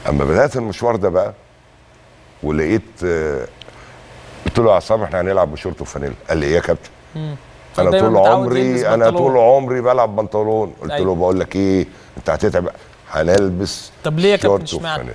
اما بدات المشوار ده بقى ولقيت آه، قلت له يا عصام احنا هنلعب بشورت وفانيلا قال لي ايه يا كابتن انا دايماً طول متعود يلبس عمري انا بنطلون. طول عمري بلعب بنطلون قلت أيوة. له بقول لك ايه انت هتتعب هنلبس طب ليه يا كابتن شورت اشمعنى؟ وفانيلا.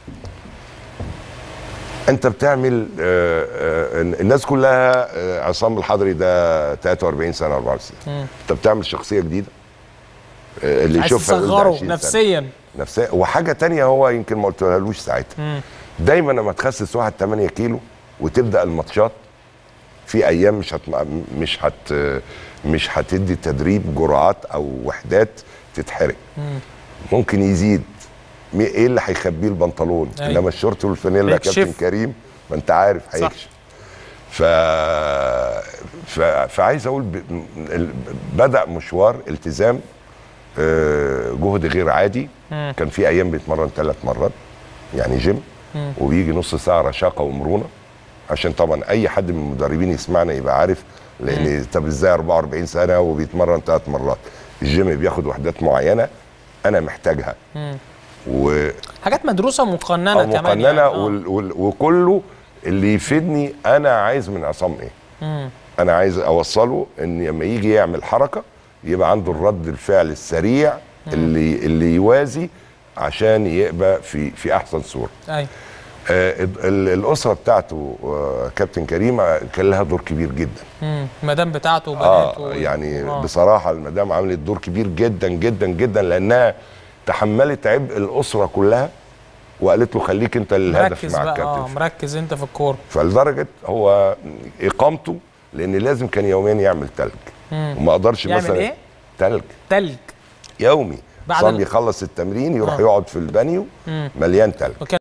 انت بتعمل آه، آه، الناس كلها آه، عصام الحضري ده 43 سنه 64 انت بتعمل شخصيه جديده آه، اللي عايز يشوفها يقول ده تصغره 20 سنة. نفسيا نفسيا وحاجه تانية هو يمكن ما قلتهالوش ساعتها دايما لما تخسس واحد 8 كيلو وتبدا الماتشات في ايام مش هت مش هت مش هتدي تدريب جرعات او وحدات تتحرق ممكن يزيد مي- ايه اللي هيخبيه البنطلون أيوة. انما الشورت والفانيلا يا هيكشف. كابتن كريم ما انت عارف صح. هيكشف ف... ف... فعايز اقول ب... ال- بدا مشوار التزام آه، جهد غير عادي كان في ايام بيتمرن ثلاث مرات يعني جيم وبيجي نص ساعه رشاقه ومرونه عشان طبعا اي حد من المدربين يسمعنا يبقى عارف لان طب ازاي 44 سنه وبيتمرن ثلاث مرات الجيم بياخد وحدات معينه انا محتاجها و حاجات مدروسه ومقننه أو كمان مقننه يعني. آه. وال... وال... وكله اللي يفيدني انا عايز من عصام ايه انا عايز اوصله ان لما يجي يعمل حركه يبقى عنده الرد الفعل السريع اللي اللي يوازي عشان يبقى في في احسن صوره ايوه آه ال- ال- الاسره بتاعته آه كابتن كريم آه، كان لها دور كبير جدا مم. المدام بتاعته اه وبناته يعني آه. بصراحه المدام عملت دور كبير جدا جدا جدا لانها تحملت عبء الاسره كلها وقالت له خليك انت الهدف مركز مع بقى اه الكابتن مركز انت في الكوره فلدرجه هو اقامته لان لازم كان يوميا يعمل تلج وما اقدرش يعمل مثلا إيه؟ تلج تلج يومي بعد صام ال- يخلص التمرين يروح آه. يقعد في البانيو مليان تلج وكان